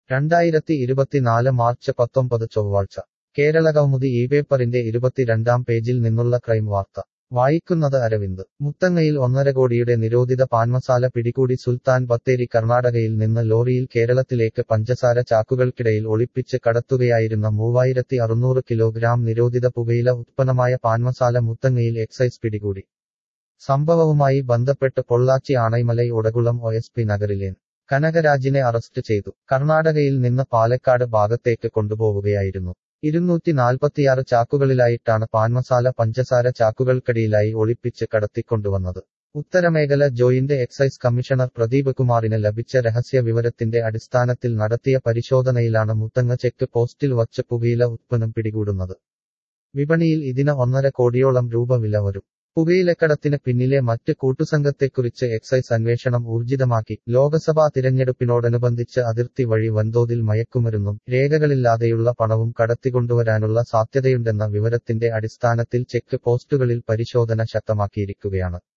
രണ്ടായിരത്തി ഇരുപത്തിനാല് മാർച്ച് പത്തൊമ്പത് ചൊവ്വാഴ്ച കേരളകൗമുദി ഈ പേപ്പറിന്റെ ഇരുപത്തിരണ്ടാം പേജിൽ നിന്നുള്ള ക്രൈം വാർത്ത വായിക്കുന്നത് അരവിന്ദ് മുത്തങ്ങയിൽ ഒന്നര കോടിയുടെ നിരോധിത പാൻമസാല പിടികൂടി സുൽത്താൻ ബത്തേരി കർണാടകയിൽ നിന്ന് ലോറിയിൽ കേരളത്തിലേക്ക് പഞ്ചസാര ചാക്കുകൾക്കിടയിൽ ഒളിപ്പിച്ച് കടത്തുകയായിരുന്ന മൂവായിരത്തി അറുന്നൂറ് കിലോഗ്രാം നിരോധിത പുകയില ഉത്പന്നമായ പാൻമസാല മുത്തങ്ങയിൽ എക്സൈസ് പിടികൂടി സംഭവവുമായി ബന്ധപ്പെട്ട് Pollachi Anaimalai Odakulam O S P നഗറിലേൻ കനകരാജിനെ അറസ്റ്റ് ചെയ്തു കർണാടകയിൽ നിന്ന് പാലക്കാട് ഭാഗത്തേക്ക് കൊണ്ടുപോവുകയായിരുന്നു ഇരുന്നൂറ്റി നാൽപ്പത്തിയാറ് ചാക്കുകളിലായിട്ടാണ് പാൻമസാല പഞ്ചസാര ചാക്കുകൾക്കടിയിലായി ഒളിപ്പിച്ച് കടത്തിക്കൊണ്ടുവന്നത് ഉത്തരമേഖല ജോയിന്റ് എക്സൈസ് കമ്മീഷണർ പ്രദീപ് കുമാറിന് ലഭിച്ച രഹസ്യ വിവരത്തിന്റെ അടിസ്ഥാനത്തിൽ നടത്തിയ പരിശോധനയിലാണ് മുത്തങ്ങ ചെക്ക് പോസ്റ്റിൽ വച്ച് പുകയില ഉത്പന്നം പിടികൂടുന്നത് വിപണിയിൽ ഇതിന് ഒന്നര കോടിയോളം രൂപ വില വരും പുകയിലക്കടത്തിന് പിന്നിലെ മറ്റ് കൂട്ടുസംഘത്തെക്കുറിച്ച് എക്സൈസ് അന്വേഷണം ഊർജിതമാക്കി ലോക്സഭാ തിരഞ്ഞെടുപ്പിനോടനുബന്ധിച്ച് അതിർത്തി വഴി വൻതോതിൽ മയക്കുമരുന്നും രേഖകളില്ലാതെയുള്ള പണവും കടത്തിക്കൊണ്ടുവരാനുള്ള സാധ്യതയുണ്ടെന്ന വിവരത്തിന്റെ അടിസ്ഥാനത്തിൽ ചെക്ക് പോസ്റ്റുകളിൽ പരിശോധന ശക്തമാക്കിയിരിക്കുകയാണ്